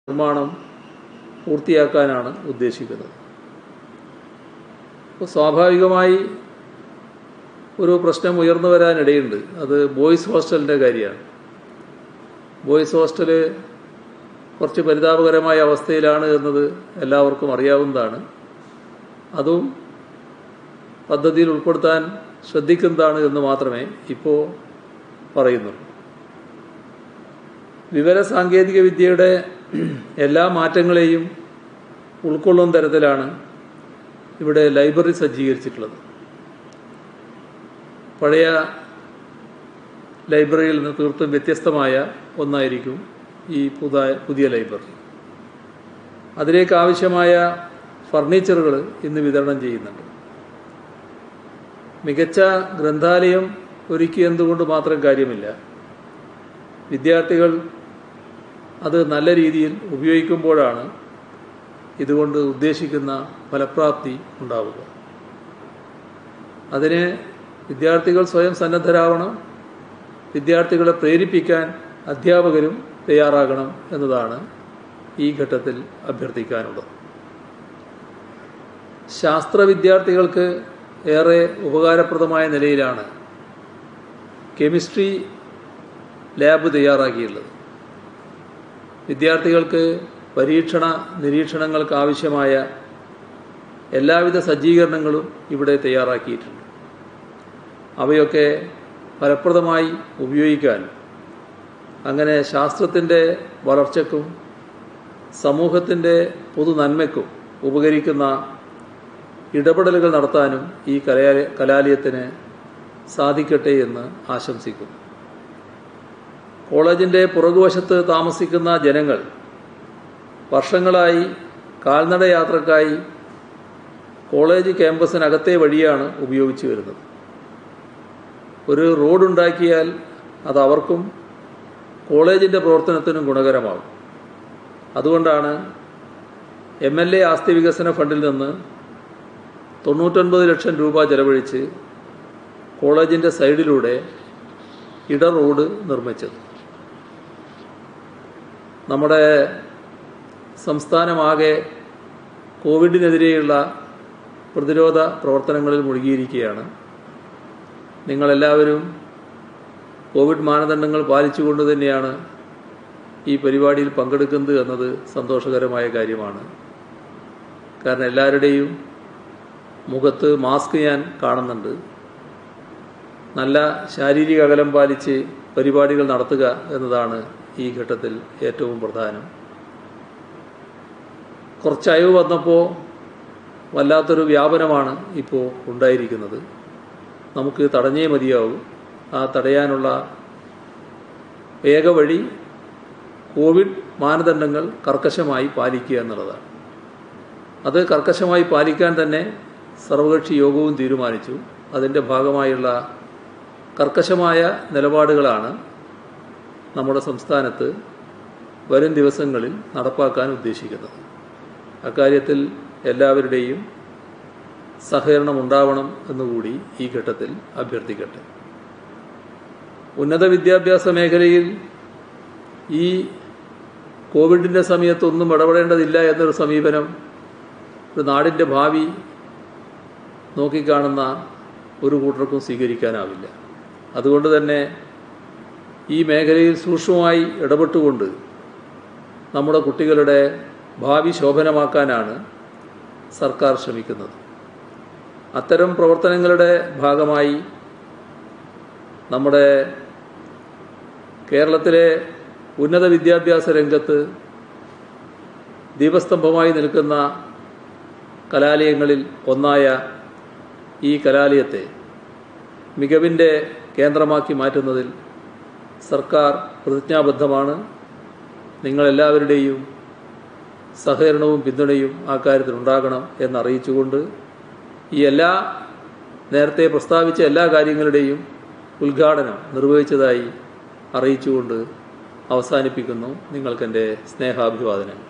നിർമ്മാണം പൂർത്തിയാക്കാനാണ് ഉദ്ദേശിക്കുന്നത് അപ്പോൾ സ്വാഭാവികമായി ഒരു പ്രശ്നം ഉയർന്നു വരാനിടയുണ്ട് അത് ബോയ്സ് ഹോസ്റ്റലിൻ്റെ കാര്യമാണ് ബോയ്സ് ഹോസ്റ്റൽ കുറച്ച് പരിതാപകരമായ അവസ്ഥയിലാണ് എന്നത് എല്ലാവർക്കും അറിയാവുന്നതാണ് അതും പദ്ധതിയിൽ ഉൾപ്പെടുത്താൻ ശ്രദ്ധിക്കുന്നതാണ് എന്ന് മാത്രമേ ഇപ്പോൾ പറയുന്നുള്ളൂ വിവര സാങ്കേതിക വിദ്യയുടെ എല്ലാ മാറ്റങ്ങളെയും ഉൾക്കൊള്ളുന്ന തരത്തിലാണ് ഇവിടെ ലൈബ്രറി സജ്ജീകരിച്ചിട്ടുള്ളത് പഴയ ലൈബ്രറിയിൽ നിന്ന് തീർത്തും വ്യത്യസ്തമായ ഒന്നായിരിക്കും ഈ പുതിയ പുതിയ ലൈബ്രറി അതിലേക്ക് ആവശ്യമായ ഫർണിച്ചറുകൾ ഇന്ന് വിതരണം ചെയ്യുന്നുണ്ട് മികച്ച ഗ്രന്ഥാലയം ഒരുക്കി എന്തുകൊണ്ട് മാത്രം കാര്യമില്ല വിദ്യാർത്ഥികൾ അത് നല്ല രീതിയിൽ ഉപയോഗിക്കുമ്പോഴാണ് ഇതുകൊണ്ട് ഉദ്ദേശിക്കുന്ന ഫലപ്രാപ്തി ഉണ്ടാവുക അതിന് വിദ്യാർത്ഥികൾ സ്വയം സന്നദ്ധരാവണം വിദ്യാർത്ഥികളെ പ്രേരിപ്പിക്കാൻ അധ്യാപകരും തയ്യാറാകണം എന്നതാണ് ഈ ഘട്ടത്തിൽ അഭ്യർത്ഥിക്കാനുള്ളത് ശാസ്ത്ര വിദ്യാർത്ഥികൾക്ക് ഏറെ ഉപകാരപ്രദമായ നിലയിലാണ് കെമിസ്ട്രി ലാബ് തയ്യാറാക്കിയുള്ളത് വിദ്യാർത്ഥികൾക്ക് പരീക്ഷണ നിരീക്ഷണങ്ങൾക്ക് ആവശ്യമായ എല്ലാവിധ സജ്ജീകരണങ്ങളും ഇവിടെ തയ്യാറാക്കിയിട്ടുണ്ട് അവയൊക്കെ ഫലപ്രദമായി ഉപയോഗിക്കാൻ അങ്ങനെ ശാസ്ത്രത്തിൻ്റെ വളർച്ചയ്ക്കും സമൂഹത്തിൻ്റെ പൊതു നന്മയ്ക്കും ഉപകരിക്കുന്ന ഇടപെടലുകൾ നടത്താനും ഈ കലാലയ കലാലയത്തിന് സാധിക്കട്ടെ എന്ന് ആശംസിക്കുന്നു കോളേജിൻ്റെ പുറകുവശത്ത് താമസിക്കുന്ന ജനങ്ങൾ വർഷങ്ങളായി കാൽനട യാത്രക്കായി കോളേജ് ക്യാമ്പസിനകത്തെ വഴിയാണ് ഉപയോഗിച്ചു വരുന്നത് ഒരു റോഡുണ്ടാക്കിയാൽ അത് അവർക്കും കോളേജിൻ്റെ പ്രവർത്തനത്തിനും ഗുണകരമാകും അതുകൊണ്ടാണ് എം എൽ എ ആസ്തി വികസന ഫണ്ടിൽ നിന്ന് തൊണ്ണൂറ്റൊൻപത് ലക്ഷം രൂപ ചെലവഴിച്ച് കോളേജിൻ്റെ സൈഡിലൂടെ ഇട റോഡ് നിർമ്മിച്ചത് നമ്മുടെ സംസ്ഥാനമാകെ കോവിഡിനെതിരെയുള്ള പ്രതിരോധ പ്രവർത്തനങ്ങളിൽ മുഴുകിയിരിക്കുകയാണ് നിങ്ങളെല്ലാവരും കോവിഡ് മാനദണ്ഡങ്ങൾ പാലിച്ചുകൊണ്ട് തന്നെയാണ് ഈ പരിപാടിയിൽ പങ്കെടുക്കുന്നത് എന്നത് സന്തോഷകരമായ കാര്യമാണ് കാരണം എല്ലാവരുടെയും മുഖത്ത് മാസ്ക് ഞാൻ കാണുന്നുണ്ട് നല്ല ശാരീരിക അകലം പാലിച്ച് പരിപാടികൾ നടത്തുക എന്നതാണ് ഈ ഘട്ടത്തിൽ ഏറ്റവും പ്രധാനം കുറച്ച് അയവ് വന്നപ്പോൾ വല്ലാത്തൊരു വ്യാപനമാണ് ഇപ്പോൾ ഉണ്ടായിരിക്കുന്നത് നമുക്ക് തടഞ്ഞേ മതിയാവും ആ തടയാനുള്ള ഏക വഴി കോവിഡ് മാനദണ്ഡങ്ങൾ കർക്കശമായി പാലിക്കുക എന്നുള്ളതാണ് അത് കർക്കശമായി പാലിക്കാൻ തന്നെ സർവകക്ഷി യോഗവും തീരുമാനിച്ചു അതിൻ്റെ ഭാഗമായുള്ള കർക്കശമായ നിലപാടുകളാണ് നമ്മുടെ സംസ്ഥാനത്ത് വരും ദിവസങ്ങളിൽ നടപ്പാക്കാൻ ഉദ്ദേശിക്കുന്നത് അക്കാര്യത്തിൽ എല്ലാവരുടെയും സഹകരണം ഉണ്ടാവണം എന്നുകൂടി ഈ ഘട്ടത്തിൽ അഭ്യർത്ഥിക്കട്ടെ ഉന്നത വിദ്യാഭ്യാസ മേഖലയിൽ ഈ കോവിഡിൻ്റെ സമയത്തൊന്നും ഇടപെടേണ്ടതില്ല എന്നൊരു സമീപനം ഒരു നാടിൻ്റെ ഭാവി നോക്കിക്കാണുന്ന ഒരു കൂട്ടർക്കും സ്വീകരിക്കാനാവില്ല അതുകൊണ്ട് തന്നെ ഈ മേഖലയിൽ സൂക്ഷ്മമായി ഇടപെട്ടുകൊണ്ട് നമ്മുടെ കുട്ടികളുടെ ഭാവി ശോഭനമാക്കാനാണ് സർക്കാർ ശ്രമിക്കുന്നത് അത്തരം പ്രവർത്തനങ്ങളുടെ ഭാഗമായി നമ്മുടെ കേരളത്തിലെ ഉന്നത വിദ്യാഭ്യാസ രംഗത്ത് ദീപസ്തംഭമായി നിൽക്കുന്ന കലാലയങ്ങളിൽ ഒന്നായ ഈ കലാലയത്തെ മികവിൻ്റെ കേന്ദ്രമാക്കി മാറ്റുന്നതിൽ സർക്കാർ പ്രതിജ്ഞാബദ്ധമാണ് നിങ്ങളെല്ലാവരുടെയും സഹകരണവും പിന്തുണയും ആ കാര്യത്തിൽ ഉണ്ടാകണം എന്നറിയിച്ചുകൊണ്ട് ഈ എല്ലാ നേരത്തെ പ്രസ്താവിച്ച എല്ലാ കാര്യങ്ങളുടെയും ഉദ്ഘാടനം നിർവഹിച്ചതായി അറിയിച്ചുകൊണ്ട് അവസാനിപ്പിക്കുന്നു നിങ്ങൾക്കെൻ്റെ സ്നേഹാഭിവാദനം